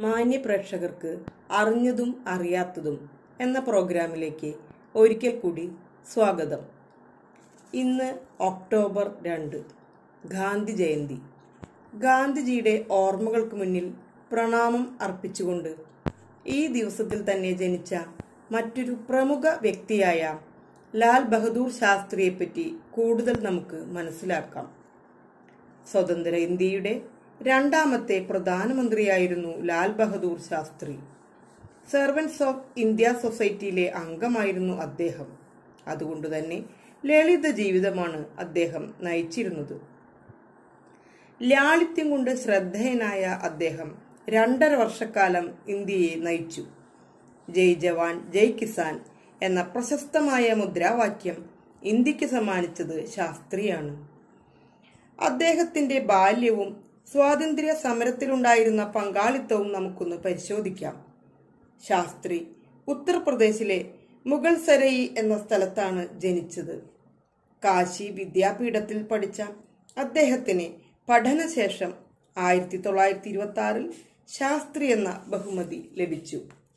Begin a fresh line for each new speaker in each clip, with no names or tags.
മാന്യ പ്രേക്ഷകർക്ക് അറിഞ്ഞതും അറിയാത്തതും എന്ന പ്രോഗ്രാമിലേക്ക് ഒരിക്കൽ കൂടി സ്വാഗതം ഇന്ന് ഒക്ടോബർ രണ്ട് ഗാന്ധി ജയന്തി ഗാന്ധിജിയുടെ ഓർമ്മകൾക്ക് മുന്നിൽ പ്രണാമം അർപ്പിച്ചുകൊണ്ട് ഈ ദിവസത്തിൽ തന്നെ ജനിച്ച മറ്റൊരു പ്രമുഖ വ്യക്തിയായ ലാൽ ബഹദൂർ ശാസ്ത്രിയെപ്പറ്റി കൂടുതൽ നമുക്ക് മനസ്സിലാക്കാം സ്വതന്ത്ര ഇന്ത്യയുടെ രണ്ടാമത്തെ പ്രധാനമന്ത്രിയായിരുന്നു Lal Bahadur Shastri servants of India സൊസൈറ്റിയിലെ അംഗമായിരുന്നു അദ്ദേഹം അതുകൊണ്ട് തന്നെ ലളിത ജീവിതമാണ് അദ്ദേഹം നയിച്ചിരുന്നത് ലാളിത്യം കൊണ്ട് ശ്രദ്ധേയനായ അദ്ദേഹം രണ്ടര വർഷക്കാലം ഇന്ത്യയെ നയിച്ചു ജയ് ജവാൻ ജയ് കിസാൻ എന്ന പ്രശസ്തമായ മുദ്രാവാക്യം ഇന്ത്യക്ക് സമ്മാനിച്ചത് ശാസ്ത്രിയാണ് അദ്ദേഹത്തിന്റെ ബാല്യവും സ്വാതന്ത്ര്യ സമരത്തിലുണ്ടായിരുന്ന പങ്കാളിത്തവും നമുക്കൊന്ന് പരിശോധിക്കാം ശാസ്ത്രി ഉത്തർപ്രദേശിലെ മുഗൾ സരയി എന്ന സ്ഥലത്താണ് ജനിച്ചത് കാശി വിദ്യാപീഠത്തിൽ പഠിച്ച അദ്ദേഹത്തിന് പഠനശേഷം ആയിരത്തി തൊള്ളായിരത്തി ഇരുപത്തി ആറിൽ ശാസ്ത്രി എന്ന ബഹുമതി ലഭിച്ചു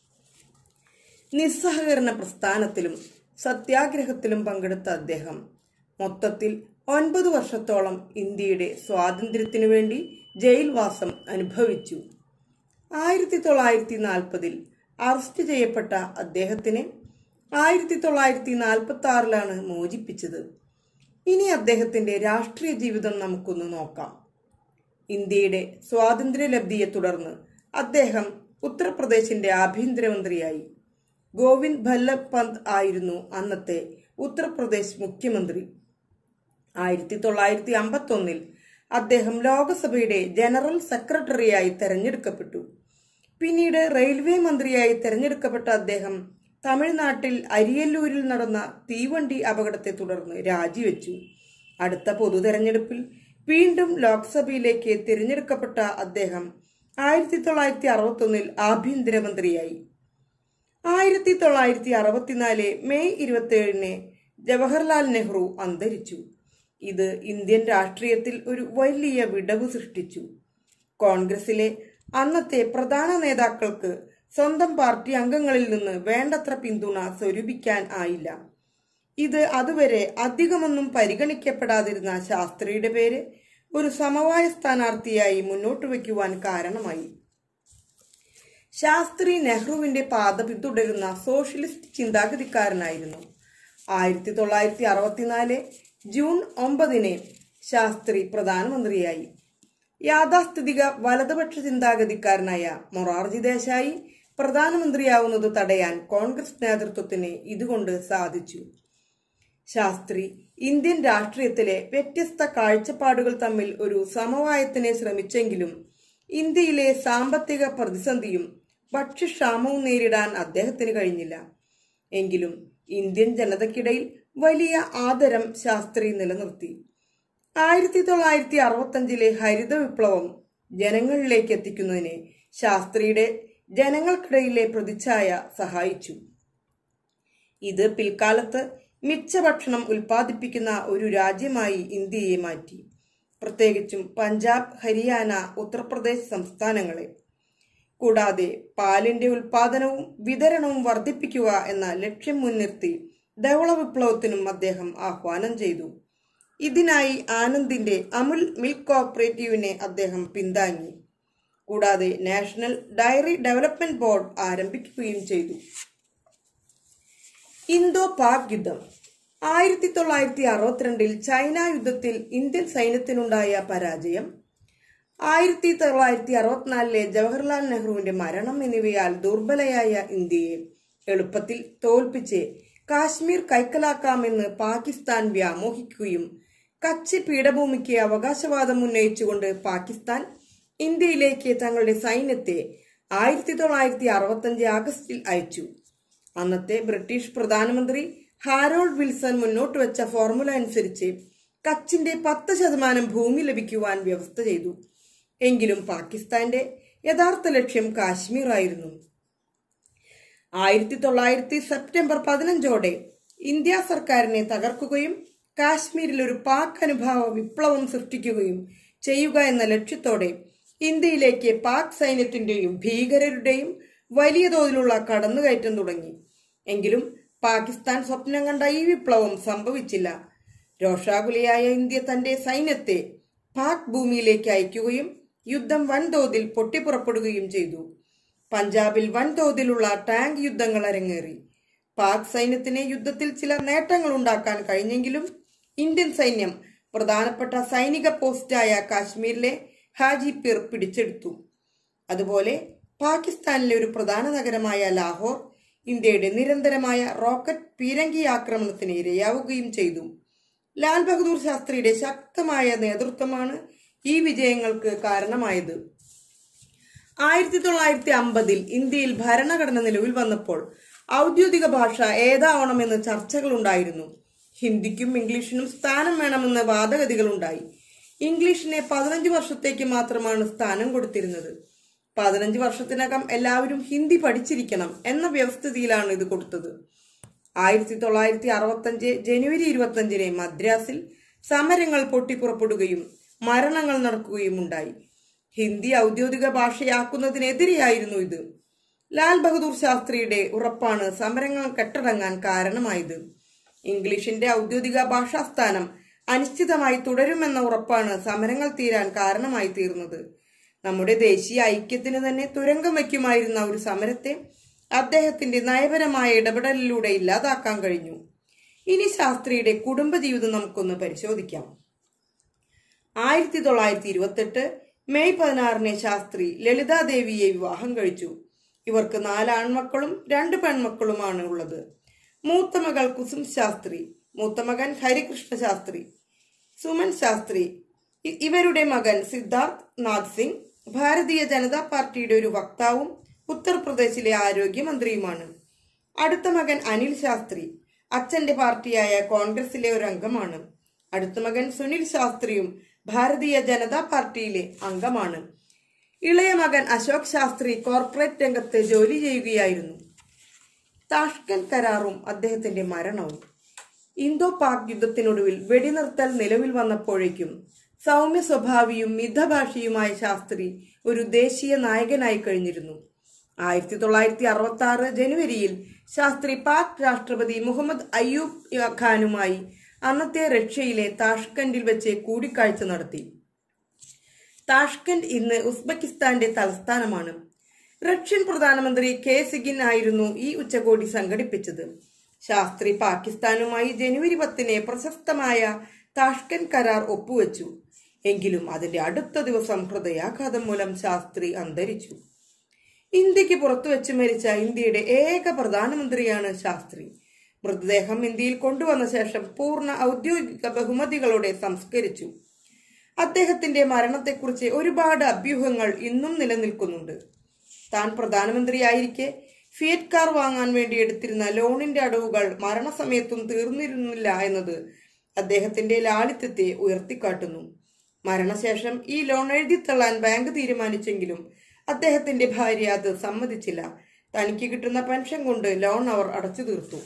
നിസ്സഹകരണ പ്രസ്ഥാനത്തിലും സത്യാഗ്രഹത്തിലും പങ്കെടുത്ത അദ്ദേഹം മൊത്തത്തിൽ ഒൻപത് വർഷത്തോളം ഇന്ത്യയുടെ സ്വാതന്ത്ര്യത്തിനു വേണ്ടി ജയിൽവാസം അനുഭവിച്ചു ആയിരത്തി തൊള്ളായിരത്തി നാൽപ്പതിൽ അറസ്റ്റ് ചെയ്യപ്പെട്ട അദ്ദേഹത്തിനെ ആയിരത്തി തൊള്ളായിരത്തി നാൽപ്പത്തി ആറിലാണ് മോചിപ്പിച്ചത് ഇനി അദ്ദേഹത്തിന്റെ രാഷ്ട്രീയ ജീവിതം നമുക്കൊന്ന് നോക്കാം ഇന്ത്യയുടെ സ്വാതന്ത്ര്യലബ്ധിയെ തുടർന്ന് അദ്ദേഹം ഉത്തർപ്രദേശിന്റെ ആഭ്യന്തരമന്ത്രിയായി ഗോവിന്ദ് ഭല്ലഭ് പന്ത് ആയിരുന്നു അന്നത്തെ ഉത്തർപ്രദേശ് മുഖ്യമന്ത്രി ആയിരത്തി തൊള്ളായിരത്തി അമ്പത്തി ഒന്നിൽ അദ്ദേഹം ലോകസഭയുടെ ജനറൽ സെക്രട്ടറിയായി തെരഞ്ഞെടുക്കപ്പെട്ടു പിന്നീട് റെയിൽവേ മന്ത്രിയായി തെരഞ്ഞെടുക്കപ്പെട്ട അദ്ദേഹം തമിഴ്നാട്ടിൽ അരിയല്ലൂരിൽ നടന്ന തീവണ്ടി അപകടത്തെ തുടർന്ന് രാജിവെച്ചു അടുത്ത പൊതു തെരഞ്ഞെടുപ്പിൽ വീണ്ടും ലോക്സഭയിലേക്ക് തിരഞ്ഞെടുക്കപ്പെട്ട അദ്ദേഹം ആയിരത്തി തൊള്ളായിരത്തി അറുപത്തൊന്നിൽ ആഭ്യന്തരമന്ത്രിയായി ആയിരത്തി തൊള്ളായിരത്തി അറുപത്തിനാല് മെയ് ഇരുപത്തിയേഴിന് ജവഹർലാൽ നെഹ്റു അന്തരിച്ചു ഇത് ഇന്ത്യൻ രാഷ്ട്രീയത്തിൽ ഒരു വലിയ വിടവ് സൃഷ്ടിച്ചു കോൺഗ്രസിലെ അന്നത്തെ പ്രധാന നേതാക്കൾക്ക് സ്വന്തം പാർട്ടി അംഗങ്ങളിൽ നിന്ന് വേണ്ടത്ര പിന്തുണ സ്വരൂപിക്കാൻ ആയില്ല ഇത് അതുവരെ അധികമൊന്നും പരിഗണിക്കപ്പെടാതിരുന്ന ശാസ്ത്രിയുടെ പേര് ഒരു സമവായ സ്ഥാനാർത്ഥിയായി മുന്നോട്ട് വയ്ക്കുവാൻ കാരണമായി ശാസ്ത്രി നെഹ്റുവിന്റെ പാത പിന്തുടരുന്ന സോഷ്യലിസ്റ്റ് ചിന്താഗതിക്കാരനായിരുന്നു ആയിരത്തി തൊള്ളായിരത്തി അറുപത്തിനാല് ജൂൺ ഒമ്പതിന് ശാസ്ത്രി പ്രധാനമന്ത്രിയായി യാഥാസ്ഥിതിക വലതുപക്ഷ ചിന്താഗതിക്കാരനായ മൊറാർജി ദേശായി പ്രധാനമന്ത്രിയാവുന്നത് തടയാൻ കോൺഗ്രസ് നേതൃത്വത്തിന് ഇതുകൊണ്ട് സാധിച്ചു ശാസ്ത്രി ഇന്ത്യൻ രാഷ്ട്രീയത്തിലെ വ്യത്യസ്ത കാഴ്ചപ്പാടുകൾ തമ്മിൽ ഒരു സമവായത്തിനെ ശ്രമിച്ചെങ്കിലും ഇന്ത്യയിലെ സാമ്പത്തിക പ്രതിസന്ധിയും ഭക്ഷ്യക്ഷാമവും നേരിടാൻ അദ്ദേഹത്തിന് കഴിഞ്ഞില്ല എങ്കിലും ഇന്ത്യൻ ജനതയ്ക്കിടയിൽ വലിയ ആദരം ശാസ്ത്രി നിലനിർത്തി ആയിരത്തി തൊള്ളായിരത്തി അറുപത്തഞ്ചിലെ ഹരിത വിപ്ലവം ജനങ്ങളിലേക്ക് എത്തിക്കുന്നതിന് ശാസ്ത്രിയുടെ ജനങ്ങൾക്കിടയിലെ പ്രതിച്ഛായ സഹായിച്ചു ഇത് പിൽക്കാലത്ത് മിച്ചഭക്ഷണം ഉൽപ്പാദിപ്പിക്കുന്ന ഒരു രാജ്യമായി ഇന്ത്യയെ മാറ്റി പ്രത്യേകിച്ചും പഞ്ചാബ് ഹരിയാന ഉത്തർപ്രദേശ് സംസ്ഥാനങ്ങളെ കൂടാതെ പാലിന്റെ ഉൽപാദനവും വിതരണവും വർദ്ധിപ്പിക്കുക എന്ന ലക്ഷ്യം മുൻനിർത്തി ധവള വിപ്ലവത്തിനും അദ്ദേഹം ആഹ്വാനം ചെയ്തു ഇതിനായി ആനന്ദിന്റെ അമുൽ മിൽക്ക് കോഓപ്പറേറ്റീവിനെ അദ്ദേഹം പിന്താങ്ങി കൂടാതെ നാഷണൽ ഡയറി ഡെവലപ്മെന്റ് ബോർഡ് ആരംഭിക്കുകയും ചെയ്തു ഇന്തോ പാക് യുദ്ധം ആയിരത്തി തൊള്ളായിരത്തി അറുപത്തിരണ്ടിൽ ചൈന യുദ്ധത്തിൽ ഇന്ത്യൻ സൈന്യത്തിനുണ്ടായ പരാജയം ആയിരത്തി തൊള്ളായിരത്തി അറുപത്തിനാലിലെ ജവഹർലാൽ നെഹ്റുവിന്റെ മരണം എന്നിവയാൽ ദുർബലയായ ഇന്ത്യയെ എളുപ്പത്തിൽ തോൽപ്പിച്ച് കാശ്മീർ കൈക്കലാക്കാമെന്ന് പാകിസ്ഥാൻ വ്യാമോഹിക്കുകയും കച്ച് പീഠഭൂമിക്ക് അവകാശവാദം ഉന്നയിച്ചുകൊണ്ട് പാകിസ്ഥാൻ ഇന്ത്യയിലേക്ക് തങ്ങളുടെ സൈന്യത്തെ ആയിരത്തി തൊള്ളായിരത്തി അറുപത്തഞ്ച് ആഗസ്റ്റിൽ അയച്ചു അന്നത്തെ ബ്രിട്ടീഷ് പ്രധാനമന്ത്രി ഹാരോൾഡ് വിൽസൺ മുന്നോട്ട് വെച്ച ഫോർമുല അനുസരിച്ച് കച്ചിന്റെ പത്ത് ശതമാനം ഭൂമി ലഭിക്കുവാൻ വ്യവസ്ഥ ചെയ്തു എങ്കിലും പാകിസ്ഥാന്റെ യഥാർത്ഥ ലക്ഷ്യം കാശ്മീർ ആയിരുന്നു ആയിരത്തി തൊള്ളായിരത്തി സെപ്റ്റംബർ പതിനഞ്ചോടെ ഇന്ത്യ സർക്കാരിനെ തകർക്കുകയും കാശ്മീരിൽ ഒരു പാക് അനുഭാവ വിപ്ലവം സൃഷ്ടിക്കുകയും ചെയ്യുക എന്ന ലക്ഷ്യത്തോടെ ഇന്ത്യയിലേക്ക് പാക് സൈന്യത്തിന്റെയും ഭീകരരുടെയും വലിയ തോതിലുള്ള കടന്നുകയറ്റം തുടങ്ങി എങ്കിലും പാകിസ്ഥാൻ സ്വപ്നം കണ്ട ഈ വിപ്ലവം സംഭവിച്ചില്ല രോഷാകുലയായ ഇന്ത്യ തന്റെ സൈന്യത്തെ പാക് ഭൂമിയിലേക്ക് അയക്കുകയും യുദ്ധം വൻതോതിൽ പൊട്ടിപ്പുറപ്പെടുകയും ചെയ്തു പഞ്ചാബിൽ വൻതോതിലുള്ള ടാങ്ക് യുദ്ധങ്ങൾ അരങ്ങേറി പാക് സൈന്യത്തിന് യുദ്ധത്തിൽ ചില നേട്ടങ്ങൾ ഉണ്ടാക്കാൻ കഴിഞ്ഞെങ്കിലും ഇന്ത്യൻ സൈന്യം പ്രധാനപ്പെട്ട സൈനിക പോസ്റ്റായ കാശ്മീരിലെ ഹാജിപീർ പിടിച്ചെടുത്തു അതുപോലെ പാകിസ്ഥാനിലെ ഒരു പ്രധാന നഗരമായ ലാഹോർ ഇന്ത്യയുടെ നിരന്തരമായ റോക്കറ്റ് പീരങ്കി ആക്രമണത്തിന് ഇരയാവുകയും ചെയ്തു ലാൽ ബഹദൂർ ശാസ്ത്രിയുടെ ശക്തമായ നേതൃത്വമാണ് ഈ വിജയങ്ങൾക്ക് കാരണമായത് ആയിരത്തി തൊള്ളായിരത്തി അമ്പതിൽ ഇന്ത്യയിൽ ഭരണഘടന നിലവിൽ വന്നപ്പോൾ ഔദ്യോഗിക ഭാഷ ഏതാവണമെന്ന് ചർച്ചകളുണ്ടായിരുന്നു ഹിന്ദിക്കും ഇംഗ്ലീഷിനും സ്ഥാനം വേണമെന്ന് വാദഗതികളുണ്ടായി ഇംഗ്ലീഷിനെ പതിനഞ്ച് വർഷത്തേക്ക് മാത്രമാണ് സ്ഥാനം കൊടുത്തിരുന്നത് പതിനഞ്ച് വർഷത്തിനകം എല്ലാവരും ഹിന്ദി പഠിച്ചിരിക്കണം എന്ന വ്യവസ്ഥിതിയിലാണ് ഇത് കൊടുത്തത് ആയിരത്തി തൊള്ളായിരത്തി അറുപത്തഞ്ച് ജനുവരി ഇരുപത്തഞ്ചിന് മദ്രാസിൽ സമരങ്ങൾ പൊട്ടിപ്പുറപ്പെടുകയും മരണങ്ങൾ നടക്കുകയും ഉണ്ടായി ഹിന്ദി ഔദ്യോഗിക ഭാഷയാക്കുന്നതിനെതിരെയായിരുന്നു ഇത് ലാൽ ബഹദൂർ ശാസ്ത്രിയുടെ ഉറപ്പാണ് സമരങ്ങൾ കെട്ടടങ്ങാൻ കാരണമായത് ഇംഗ്ലീഷിന്റെ ഔദ്യോഗിക ഭാഷാസ്ഥാനം അനിശ്ചിതമായി തുടരുമെന്ന ഉറപ്പാണ് സമരങ്ങൾ തീരാൻ കാരണമായി തീർന്നത് നമ്മുടെ ദേശീയ ഐക്യത്തിന് തന്നെ തുരങ്കം വയ്ക്കുമായിരുന്ന ഒരു സമരത്തെ അദ്ദേഹത്തിന്റെ നയപരമായ ഇടപെടലിലൂടെ ഇല്ലാതാക്കാൻ കഴിഞ്ഞു ഇനി ശാസ്ത്രിയുടെ കുടുംബജീവിതം നമുക്കൊന്ന് പരിശോധിക്കാം ആയിരത്തി തൊള്ളായിരത്തി ഇരുപത്തെട്ട് മെയ് പതിനാറിന് ശാസ്ത്രി ലളിതാദേവിയെ വിവാഹം കഴിച്ചു ഇവർക്ക് നാല് ആൺമക്കളും രണ്ട് പെൺമക്കളുമാണ് ഉള്ളത് മൂത്ത മകൾ കുസും ശാസ്ത്രി മൂത്ത മകൻ ഹരികൃഷ്ണ ശാസ്ത്രി സുമൻ ശാസ്ത്രി ഇ- ഇവരുടെ മകൻ സിദ്ധാർത്ഥ് നാഥ് സിംഗ് ഭാരതീയ ജനതാ പാർട്ടിയുടെ ഒരു വക്താവും ഉത്തർപ്രദേശിലെ ആരോഗ്യമന്ത്രിയുമാണ് അടുത്ത മകൻ അനിൽ ശാസ്ത്രി അച്ഛന്റെ പാർട്ടിയായ കോൺഗ്രസിലെ ഒരു അംഗമാണ് അടുത്ത മകൻ സുനിൽ ശാസ്ത്രിയും ഭാരതീയ ജനതാ പാർട്ടിയിലെ അംഗമാണ് ഇളയ മകൻ അശോക് ശാസ്ത്രി കോർപ്പറേറ്റ് രംഗത്ത് ജോലി ചെയ്യുകയായിരുന്നു താഷ്കൻ കരാറും അദ്ദേഹത്തിന്റെ മരണവും ഇന്തോ പാക് യുദ്ധത്തിനൊടുവിൽ വെടിനിർത്തൽ നിലവിൽ വന്നപ്പോഴേക്കും സൗമ്യ സ്വഭാവിയും മിതഭാഷിയുമായ ശാസ്ത്രി ഒരു ദേശീയ നായകനായി കഴിഞ്ഞിരുന്നു ആയിരത്തി തൊള്ളായിരത്തി അറുപത്തി ആറ് ജനുവരിയിൽ ശാസ്ത്രി പാക് രാഷ്ട്രപതി മുഹമ്മദ് അയ്യൂബ് ഖാനുമായി അന്നത്തെ റഷ്യയിലെ താഷ്കന്റിൽ വെച്ച് കൂടിക്കാഴ്ച നടത്തി താഷ്കന്റ് ഇന്ന് ഉസ്ബെക്കിസ്ഥാന്റെ തലസ്ഥാനമാണ് റഷ്യൻ പ്രധാനമന്ത്രി കെ സിഗിൻ ആയിരുന്നു ഈ ഉച്ചകോടി സംഘടിപ്പിച്ചത് ശാസ്ത്രി പാകിസ്ഥാനുമായി ജനുവരി പത്തിന് പ്രശസ്തമായ താഷ്കൻ കരാർ ഒപ്പുവെച്ചു എങ്കിലും അതിന്റെ അടുത്ത ദിവസം ഹൃദയാഘാതം മൂലം ശാസ്ത്രി അന്തരിച്ചു ഇന്ത്യക്ക് പുറത്തു വെച്ച് മരിച്ച ഇന്ത്യയുടെ ഏക പ്രധാനമന്ത്രിയാണ് ശാസ്ത്രി മൃതദേഹം ഇന്ത്യയിൽ കൊണ്ടുവന്ന ശേഷം പൂർണ്ണ ഔദ്യോഗിക ബഹുമതികളോടെ സംസ്കരിച്ചു അദ്ദേഹത്തിന്റെ മരണത്തെക്കുറിച്ച് ഒരുപാട് അഭ്യൂഹങ്ങൾ ഇന്നും നിലനിൽക്കുന്നുണ്ട് താൻ പ്രധാനമന്ത്രിയായിരിക്കെ ഫിയറ്റ് കാർ വാങ്ങാൻ വേണ്ടി എടുത്തിരുന്ന ലോണിന്റെ അടവുകൾ മരണസമയത്തും തീർന്നിരുന്നില്ല എന്നത് അദ്ദേഹത്തിന്റെ ലാളിത്യത്തെ ഉയർത്തിക്കാട്ടുന്നു മരണശേഷം ഈ ലോൺ എഴുതിത്തള്ളാൻ ബാങ്ക് തീരുമാനിച്ചെങ്കിലും അദ്ദേഹത്തിന്റെ ഭാര്യ അത് സമ്മതിച്ചില്ല തനിക്ക് കിട്ടുന്ന പെൻഷൻ കൊണ്ട് ലോൺ അവർ അടച്ചു തീർത്തു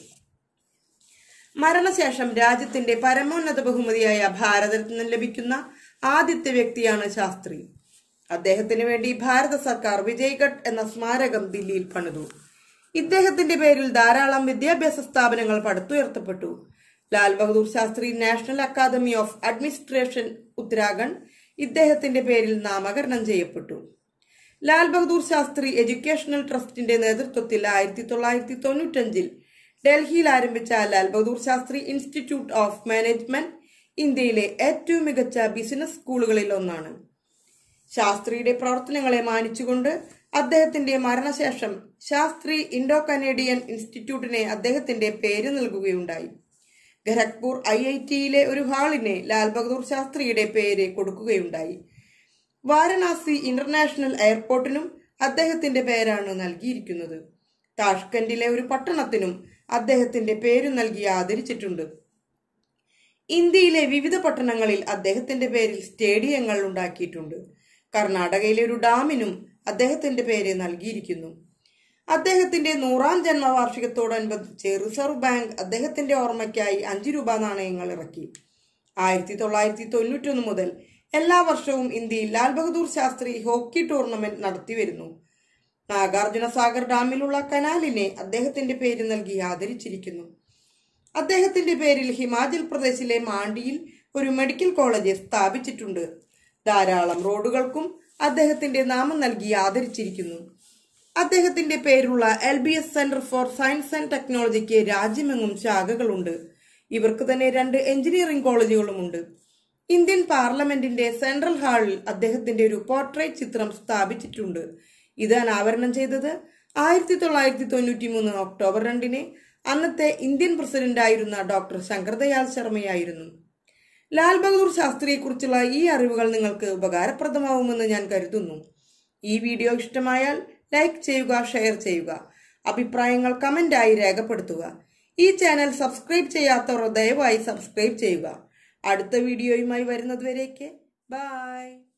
മരണശേഷം രാജ്യത്തിന്റെ പരമോന്നത ബഹുമതിയായ ഭാരതരത്നം ലഭിക്കുന്ന ആദ്യത്തെ വ്യക്തിയാണ് ശാസ്ത്രി അദ്ദേഹത്തിന് വേണ്ടി ഭാരത സർക്കാർ വിജയ്ഘട്ട് എന്ന സ്മാരകം ദില്ലിയിൽ പണിതു ഇദ്ദേഹത്തിന്റെ പേരിൽ ധാരാളം വിദ്യാഭ്യാസ സ്ഥാപനങ്ങൾ പടുത്തുയർത്തപ്പെട്ടു Lal Bahadur Shastri national academy of administration Uttarakhand ഇദ്ദേഹത്തിന്റെ പേരിൽ നാമകരണം ചെയ്യപ്പെട്ടു ലാൽ ബഹദൂർ ശാസ്ത്രി എഡ്യൂക്കേഷണൽ ട്രസ്റ്റിന്റെ നേതൃത്വത്തിൽ ആയിരത്തി തൊള്ളായിരത്തി തൊണ്ണൂറ്റഞ്ചിൽ ഡൽഹിയിൽ ആരംഭിച്ച Lal Bahadur Shastri institute of management ഇന്ത്യയിലെ ഏറ്റവും മികച്ച ബിസിനസ് സ്കൂളുകളിൽ ഒന്നാണ് ശാസ്ത്രിയുടെ പ്രവർത്തനങ്ങളെ മാനിച്ചുകൊണ്ട് അദ്ദേഹത്തിന്റെ മരണശേഷം ശാസ്ത്രി ഇൻഡോ കനേഡിയൻ ഇൻസ്റ്റിറ്റ്യൂട്ടിനെ അദ്ദേഹത്തിന്റെ പേര് നൽകുകയുണ്ടായി ഖരഗ്പൂർ ഐ ഐ ടിയിലെ ഒരു ഹാളിന് ലാൽ ബഹദൂർ ശാസ്ത്രിയുടെ പേര് കൊടുക്കുകയുണ്ടായി വാരണാസി ഇന്റർനാഷണൽ എയർപോർട്ടിനും അദ്ദേഹത്തിന്റെ പേരാണ് നൽകിയിരിക്കുന്നത് താഷ്കന്റിലെ ഒരു പട്ടണത്തിനും അദ്ദേഹത്തിന്റെ പേര് നൽകി ആദരിച്ചിട്ടുണ്ട് ഇന്ത്യയിലെ വിവിധ പട്ടണങ്ങളിൽ അദ്ദേഹത്തിന്റെ പേരിൽ സ്റ്റേഡിയങ്ങൾ ഉണ്ടാക്കിയിട്ടുണ്ട് കർണാടകയിലെ ഒരു ഡാമിനും അദ്ദേഹത്തിന്റെ പേര് നൽകിയിരിക്കുന്നു അദ്ദേഹത്തിന്റെ നൂറാം ജന്മവാർഷികത്തോടനുബന്ധിച്ച് റിസർവ് ബാങ്ക് അദ്ദേഹത്തിന്റെ ഓർമ്മയ്ക്കായി അഞ്ച് രൂപ നാണയങ്ങൾ ഇറക്കി ആയിരത്തി തൊള്ളായിരത്തി തൊണ്ണൂറ്റൊന്ന് മുതൽ എല്ലാ വർഷവും ഇന്ത്യയിൽ ലാൽ ബഹദൂർ ശാസ്ത്രി ഹോക്കി ടൂർണമെന്റ് നടത്തിവരുന്നു നാഗാർജുന സാഗർ ഡാമിലുള്ള കനാലിനെ അദ്ദേഹത്തിന്റെ പേര് നൽകി ആദരിച്ചിരിക്കുന്നു അദ്ദേഹത്തിന്റെ പേരിൽ ഹിമാചൽ പ്രദേശിലെ മാണ്ടിയിൽ ഒരു മെഡിക്കൽ കോളേജ് സ്ഥാപിച്ചിട്ടുണ്ട് ധാരാളം റോഡുകൾക്കും അദ്ദേഹത്തിന്റെ നാമം നൽകി ആദരിച്ചിരിക്കുന്നു അദ്ദേഹത്തിന്റെ പേരുള്ള L B S centre for science and ടെക്നോളജിക്ക് രാജ്യമെങ്ങും ശാഖകളുണ്ട് ഇവർക്ക് തന്നെ രണ്ട് എഞ്ചിനീയറിംഗ് കോളേജുകളുമുണ്ട് ഇന്ത്യൻ പാർലമെന്റിന്റെ സെൻട്രൽ ഹാളിൽ അദ്ദേഹത്തിന്റെ ഒരു പോർട്രേറ്റ് ചിത്രം സ്ഥാപിച്ചിട്ടുണ്ട് ഇത് അനാവരണം ചെയ്തത് ആയിരത്തി തൊള്ളായിരത്തി തൊണ്ണൂറ്റി മൂന്ന് ഒക്ടോബർ രണ്ടിന് അന്നത്തെ ഇന്ത്യൻ പ്രസിഡന്റായിരുന്ന ഡോക്ടർ ശങ്കർദയാൽ ശർമ്മയായിരുന്നു ലാൽ ബഹദൂർ ശാസ്ത്രിയെക്കുറിച്ചുള്ള ഈ അറിവുകൾ നിങ്ങൾക്ക് ഉപകാരപ്രദമാവുമെന്ന് ഞാൻ കരുതുന്നു ഈ വീഡിയോ ഇഷ്ടമായാൽ ലൈക്ക് ചെയ്യുക ഷെയർ ചെയ്യുക അഭിപ്രായങ്ങൾ കമന്റായി രേഖപ്പെടുത്തുക ഈ ചാനൽ സബ്സ്ക്രൈബ് ചെയ്യാത്തവർ ദയവായി സബ്സ്ക്രൈബ് ചെയ്യുക അടുത്ത വീഡിയോയുമായി വരുന്നതുവരേക്ക് ബൈ